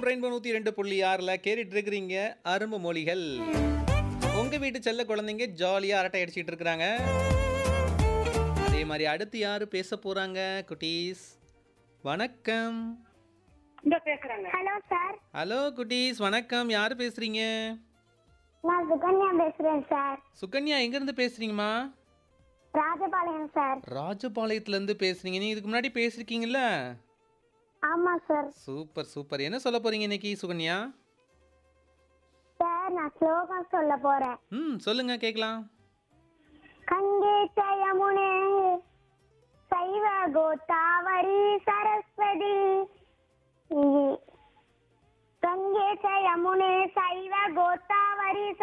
rainbow நூற்றி ரெண்டு புள்ளி ஆறில் கேட்டுட்டு இருக்கிறீங்க அரும்பு மொழிகள் உங்கள் வீட்டு செல்ல குழந்தைங்க ஜாலியாக அரட்டை அடிச்சிட்டு இருக்கிறாங்க அதே மாதிரி அடுத்து யார் பேச போகிறாங்க குட்டீஸ் வணக்கம் இந்த பேசுறாங்க ஹலோ சார் ஹலோ குட்டீஸ் வணக்கம் யார் பேசுகிறீங்க நான் சுகன்யா பேசுறேன் சார் சுகன்யா எங்கேருந்து பேசுகிறீங்கம்மா ராஜபாளையம் சார் ராஜபாளையத்துலேருந்து பேசுகிறீங்க நீங்கள் இதுக்கு முன்னாடி பேசியிருக்கீங்களா ஆமா சார் சூப்பர் சூப்பர் என்ன சொல்ல போகிறீங்க இன்னைக்கு சுகன்யா சார் நான் ஸ்லோகம் சொல்ல போறேன் ம் சொல்லுங்கள் கேட்கலாம் கங்கே ஜயமுனே சைவ கோதாவரி சரஸ்வதி கங்கே ஜயமுனே சைவ கோதாவரி